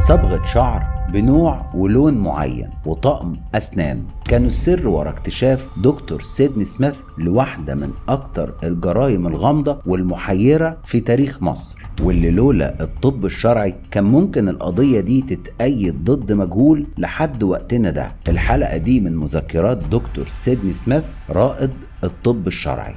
صبغة شعر بنوع ولون معين وطقم أسنان كانوا السر ورا اكتشاف دكتور سيدني سميث لواحدة من أكتر الجرائم الغامضة والمحيرة في تاريخ مصر واللي لولا الطب الشرعي كان ممكن القضية دي تتأيد ضد مجهول لحد وقتنا ده الحلقة دي من مذكرات دكتور سيدني سميث رائد الطب الشرعي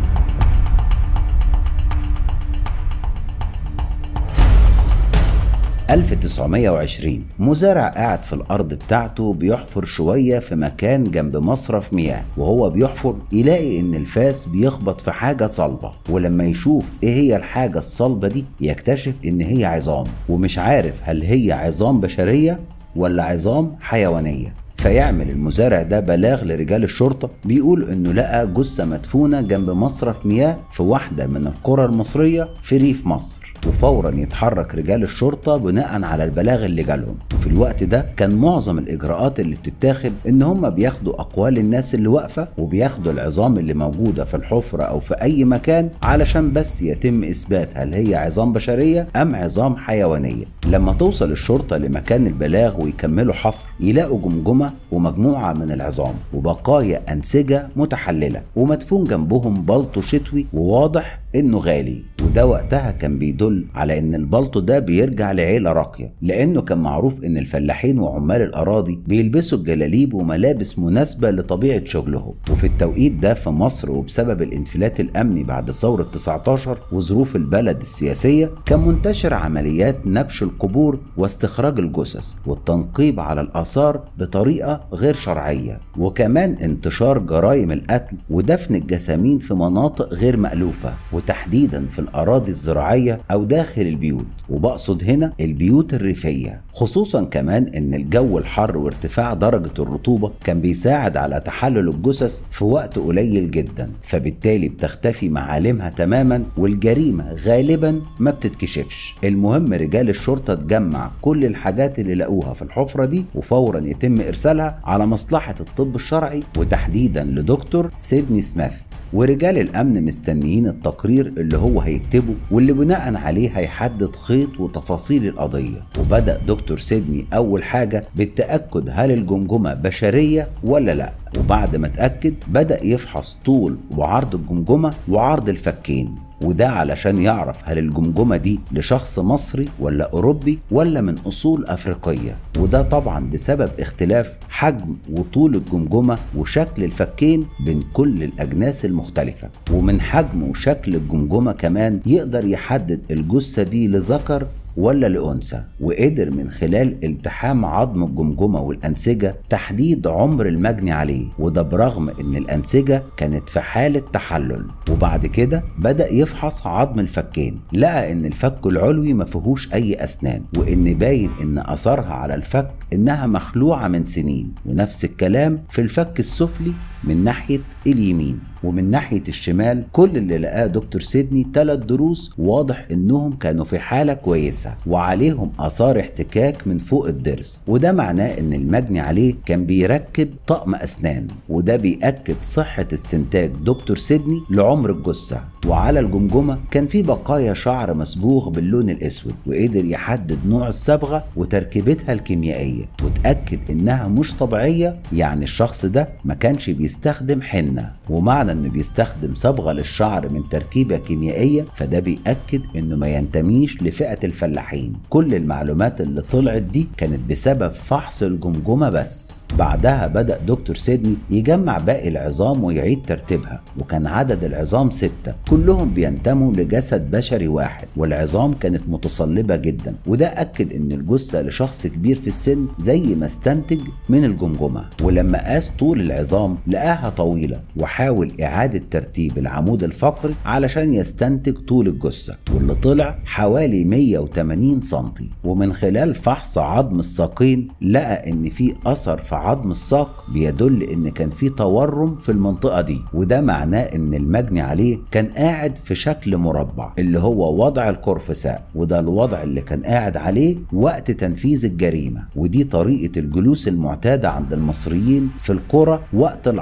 1920 مزارع قاعد في الأرض بتاعته بيحفر شوية في مكان جنب مصرف مياه وهو بيحفر يلاقي إن الفاس بيخبط في حاجة صلبة ولما يشوف إيه هي الحاجة الصلبة دي يكتشف إن هي عظام ومش عارف هل هي عظام بشرية ولا عظام حيوانية فيعمل المزارع ده بلاغ لرجال الشرطة بيقول انه لقى جثة مدفونة جنب مصرف مياه في واحدة من القرى المصرية في ريف مصر وفورا يتحرك رجال الشرطة بناء على البلاغ اللي جالهم وفي الوقت ده كان معظم الإجراءات اللي بتتاخد إن هم بياخدوا أقوال الناس اللي واقفة وبياخدوا العظام اللي موجودة في الحفرة أو في أي مكان علشان بس يتم إثبات هل هي عظام بشرية أم عظام حيوانية لما توصل الشرطة لمكان البلاغ ويكملوا حفر يلاقوا جمجمة ومجموعة من العظام وبقايا أنسجة متحللة ومدفون جنبهم بلطو شتوي وواضح انه غالي وده وقتها كان بيدل على ان البلطو ده بيرجع لعيلة راقية لانه كان معروف ان الفلاحين وعمال الاراضي بيلبسوا الجلاليب وملابس مناسبة لطبيعة شغلهم وفي التوقيت ده في مصر وبسبب الانفلات الامني بعد ثورة 19 وظروف البلد السياسية كان منتشر عمليات نبش القبور واستخراج الجثث والتنقيب على الاثار بطريقة غير شرعية وكمان انتشار جرائم القتل ودفن الجسامين في مناطق غير مألوفة وتحديدا في الأراضي الزراعية أو داخل البيوت وبقصد هنا البيوت الريفية خصوصا كمان ان الجو الحر وارتفاع درجة الرطوبة كان بيساعد على تحلل الجثث في وقت قليل جدا فبالتالي بتختفي معالمها تماما والجريمة غالبا ما بتتكشفش المهم رجال الشرطة تجمع كل الحاجات اللي لقوها في الحفرة دي وفورا يتم ارسالها على مصلحة الطب الشرعي وتحديدا لدكتور سيدني سميث ورجال الامن مستنيين التقرير اللي هو هيكتبه واللي بناء عليه هيحدد خيط وتفاصيل القضيه وبدا دكتور سيدني اول حاجه بالتاكد هل الجمجمه بشريه ولا لا وبعد ما اتاكد بدا يفحص طول وعرض الجمجمه وعرض الفكين وده علشان يعرف هل الجمجمة دي لشخص مصري ولا أوروبي ولا من أصول أفريقية وده طبعا بسبب اختلاف حجم وطول الجمجمة وشكل الفكين بين كل الأجناس المختلفة ومن حجم وشكل الجمجمة كمان يقدر يحدد الجثة دي لذكر ولا لأنثى وقدر من خلال التحام عظم الجمجمة والأنسجة تحديد عمر المجني عليه وده برغم إن الأنسجة كانت في حالة تحلل وبعد كده بدأ يفحص عظم الفكين لقى إن الفك العلوي ما فيهوش أي أسنان وإن باين إن أثرها على الفك إنها مخلوعة من سنين ونفس الكلام في الفك السفلي من ناحية اليمين ومن ناحية الشمال كل اللي لقاه دكتور سيدني ثلاث دروس واضح انهم كانوا في حالة كويسة وعليهم اثار احتكاك من فوق الضرس وده معناه ان المجني عليه كان بيركب طقم اسنان وده بيأكد صحة استنتاج دكتور سيدني لعمر الجثة وعلى الجمجمة كان في بقايا شعر مصبوغ باللون الاسود وقدر يحدد نوع الصبغة وتركيبتها الكيميائية وتأكد انها مش طبيعية يعني الشخص ده ما كانش بيستخدم حنة ومعنى انه بيستخدم صبغة للشعر من تركيبة كيميائية فده بيأكد انه ما ينتميش لفئة الفلاحين كل المعلومات اللي طلعت دي كانت بسبب فحص الجمجمة بس بعدها بدأ دكتور سيدني يجمع باقي العظام ويعيد ترتيبها وكان عدد العظام ستة كلهم بينتموا لجسد بشري واحد والعظام كانت متصلبة جدا وده أكد إن الجثة لشخص كبير في السن زي ما استنتج من الجمجمة ولما قاس طول العظام لقاها طويلة وحاول إعادة ترتيب العمود الفقري علشان يستنتج طول الجثة واللي طلع حوالي 180 سنتي ومن خلال فحص عظم الساقين لقى إن في أثر في عظم الساق بيدل إن كان في تورم في المنطقة دي وده معناه إن المجني عليه كان قاعد في شكل مربع اللي هو وضع القرفساء وده الوضع اللي كان قاعد عليه وقت تنفيذ الجريمة ودي طريقة الجلوس المعتادة عند المصريين في القرى وقت العصر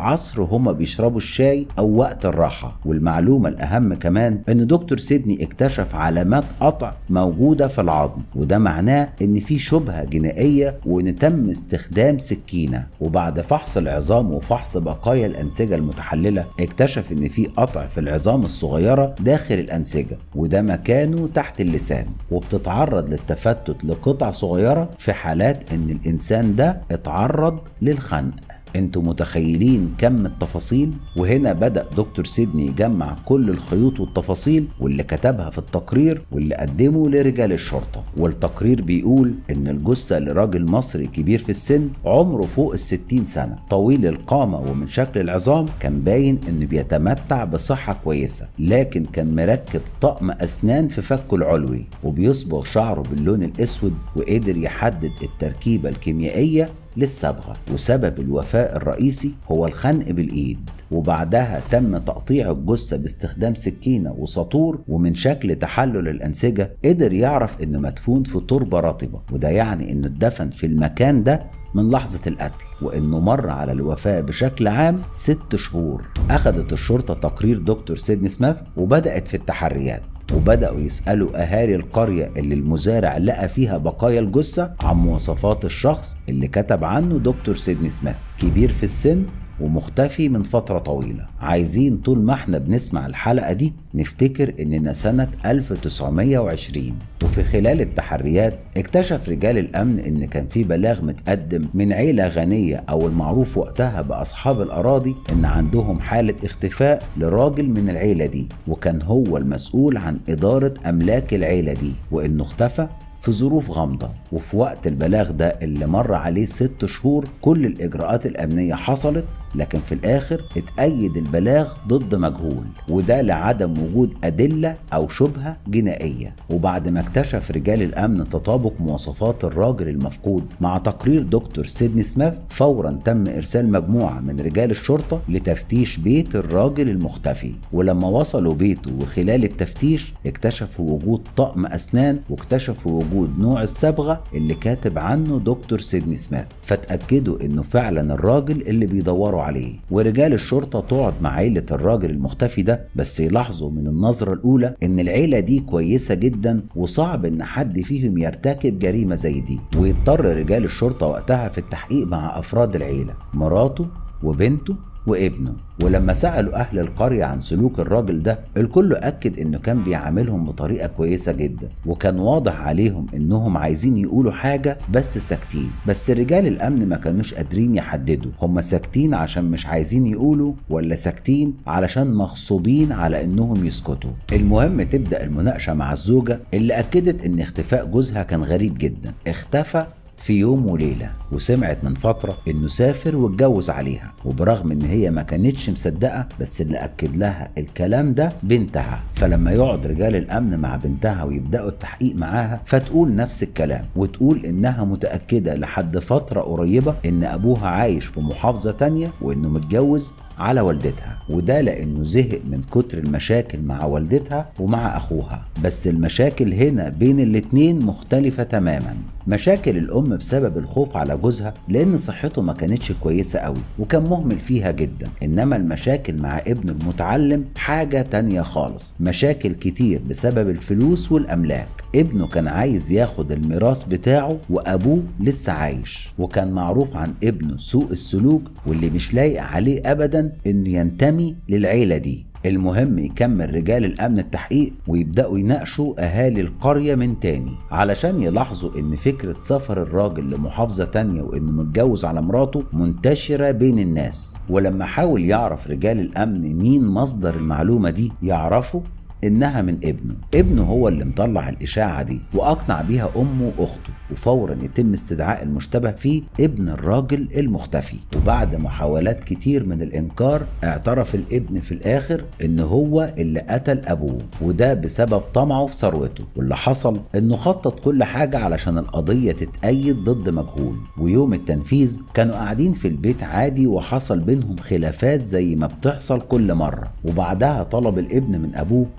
العصر هما بيشربوا الشاي او وقت الراحة والمعلومة الاهم كمان ان دكتور سيدني اكتشف علامات قطع موجودة في العظم وده معناه ان في شبهة جنائية وان تم استخدام سكينة وبعد فحص العظام وفحص بقايا الانسجة المتحللة اكتشف ان في قطع في العظام الصغيرة داخل الانسجة وده مكانه تحت اللسان وبتتعرض للتفتت لقطع صغيرة في حالات ان الانسان ده اتعرض للخنق انتوا متخيلين كم التفاصيل وهنا بدأ دكتور سيدني يجمع كل الخيوط والتفاصيل واللي كتبها في التقرير واللي قدمه لرجال الشرطة والتقرير بيقول ان الجثة لراجل مصري كبير في السن عمره فوق الستين سنة طويل القامة ومن شكل العظام كان باين انه بيتمتع بصحة كويسة لكن كان مركب طقم اسنان في فكه العلوي وبيصبغ شعره باللون الاسود وقدر يحدد التركيبة الكيميائية للصبغة وسبب الوفاة الرئيسي هو الخنق بالإيد وبعدها تم تقطيع الجثة باستخدام سكينة وساطور ومن شكل تحلل الأنسجة قدر يعرف إنه مدفون في تربة رطبة وده يعني إنه اتدفن في المكان ده من لحظة القتل وإنه مر على الوفاة بشكل عام ست شهور أخذت الشرطة تقرير دكتور سيدني سميث وبدأت في التحريات وبدأوا يسألوا أهالي القرية اللي المزارع لقى فيها بقايا الجثة عن مواصفات الشخص اللي كتب عنه دكتور سيدني سميث كبير في السن ومختفي من فترة طويلة عايزين طول ما احنا بنسمع الحلقة دي نفتكر اننا سنة 1920 وفي خلال التحريات اكتشف رجال الامن ان كان في بلاغ متقدم من عيلة غنية او المعروف وقتها باصحاب الاراضي ان عندهم حالة اختفاء لراجل من العيلة دي وكان هو المسؤول عن ادارة املاك العيلة دي وانه اختفى في ظروف غامضة وفي وقت البلاغ ده اللي مر عليه ست شهور كل الإجراءات الأمنية حصلت لكن في الآخر اتأيد البلاغ ضد مجهول وده لعدم وجود أدلة أو شبهة جنائية وبعد ما اكتشف رجال الأمن تطابق مواصفات الراجل المفقود مع تقرير دكتور سيدني سميث فورا تم إرسال مجموعة من رجال الشرطة لتفتيش بيت الراجل المختفي ولما وصلوا بيته وخلال التفتيش اكتشفوا وجود طقم أسنان واكتشفوا وجود نوع الصبغة اللي كاتب عنه دكتور سيدني سميث فتأكدوا انه فعلا الراجل اللي بيدوروا عليه ورجال الشرطة تقعد مع عيلة الراجل المختفي ده بس يلاحظوا من النظرة الأولى إن العيلة دي كويسة جدا وصعب إن حد فيهم يرتكب جريمة زي دي ويضطر رجال الشرطة وقتها في التحقيق مع أفراد العيلة مراته وبنته وابنه ولما سألوا أهل القرية عن سلوك الراجل ده الكل أكد إنه كان بيعاملهم بطريقة كويسة جدا وكان واضح عليهم إنهم عايزين يقولوا حاجة بس ساكتين بس رجال الأمن ما كانوش قادرين يحددوا هم ساكتين عشان مش عايزين يقولوا ولا ساكتين علشان مغصوبين على إنهم يسكتوا المهم تبدأ المناقشة مع الزوجة اللي أكدت إن اختفاء جوزها كان غريب جدا اختفى في يوم وليلة وسمعت من فترة انه سافر واتجوز عليها وبرغم ان هي ما كانتش مصدقة بس اللي اكد لها الكلام ده بنتها فلما يقعد رجال الامن مع بنتها ويبدأوا التحقيق معاها فتقول نفس الكلام وتقول انها متأكدة لحد فترة قريبة ان ابوها عايش في محافظة تانية وانه متجوز على والدتها وده لانه زهق من كتر المشاكل مع والدتها ومع اخوها بس المشاكل هنا بين الاتنين مختلفة تماما مشاكل الام بسبب الخوف على جوزها لان صحته ما كانتش كويسة قوي وكان مهمل فيها جدا انما المشاكل مع ابنه المتعلم حاجة تانية خالص مشاكل كتير بسبب الفلوس والاملاك ابنه كان عايز ياخد الميراث بتاعه وابوه لسه عايش وكان معروف عن ابنه سوء السلوك واللي مش لايق عليه ابدا انه ينتمي للعيله دي المهم يكمل رجال الامن التحقيق ويبداوا يناقشوا اهالي القريه من تاني علشان يلاحظوا ان فكره سفر الراجل لمحافظه تانية وانه متجوز على مراته منتشره بين الناس ولما حاول يعرف رجال الامن مين مصدر المعلومه دي يعرفوا انها من ابنه ابنه هو اللي مطلع الاشاعه دي واقنع بيها امه واخته وفورا يتم استدعاء المشتبه فيه ابن الراجل المختفي وبعد محاولات كتير من الانكار اعترف الابن في الاخر ان هو اللي قتل ابوه وده بسبب طمعه في ثروته واللي حصل انه خطط كل حاجه علشان القضيه تتأيد ضد مجهول ويوم التنفيذ كانوا قاعدين في البيت عادي وحصل بينهم خلافات زي ما بتحصل كل مره وبعدها طلب الابن من ابوه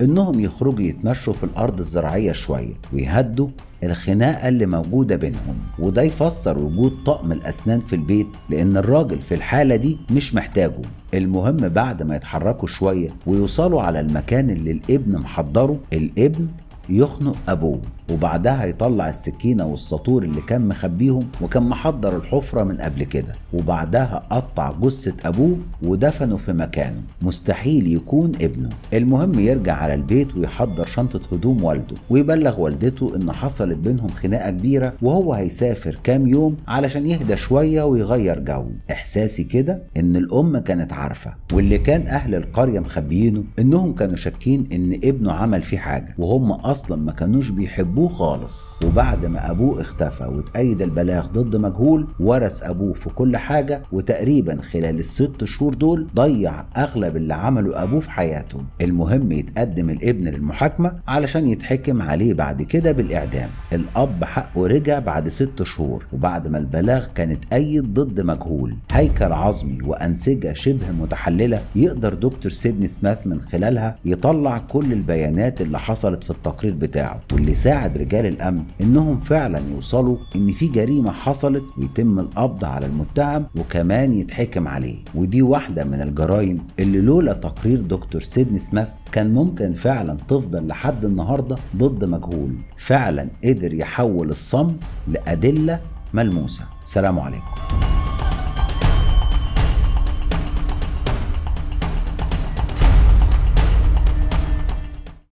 انهم يخرجوا يتمشوا في الارض الزراعيه شويه ويهدوا الخناقه اللي موجوده بينهم وده يفسر وجود طقم الاسنان في البيت لان الراجل في الحاله دي مش محتاجه المهم بعد ما يتحركوا شويه ويوصلوا على المكان اللي الابن محضره الابن يخنق ابوه وبعدها يطلع السكينه والسطور اللي كان مخبيهم وكان محضر الحفره من قبل كده وبعدها قطع جثه ابوه ودفنه في مكانه مستحيل يكون ابنه المهم يرجع على البيت ويحضر شنطه هدوم والده ويبلغ والدته ان حصلت بينهم خناقه كبيره وهو هيسافر كام يوم علشان يهدى شويه ويغير جو احساسي كده ان الام كانت عارفه واللي كان اهل القريه مخبيينه انهم كانوا شاكين ان ابنه عمل فيه حاجه وهم اصلا ما كانوش بيحبوه خالص وبعد ما ابوه اختفى وتأيد البلاغ ضد مجهول ورث ابوه في كل حاجه وتقريبا خلال الست شهور دول ضيع اغلب اللي عمله ابوه في حياته المهم يتقدم الابن للمحاكمه علشان يتحكم عليه بعد كده بالاعدام الاب حقه رجع بعد ست شهور وبعد ما البلاغ كان اتأيد ضد مجهول هيكل عظمي وانسجه شبه متحلله يقدر دكتور سيدني سميث من خلالها يطلع كل البيانات اللي حصلت في التقرير بتاعه واللي ساعد رجال الامن انهم فعلا يوصلوا ان في جريمه حصلت ويتم القبض على المتهم وكمان يتحكم عليه ودي واحده من الجرائم اللي لولا تقرير دكتور سيدني سميث كان ممكن فعلا تفضل لحد النهارده ضد مجهول فعلا قدر يحول الصمت لادله ملموسه سلام عليكم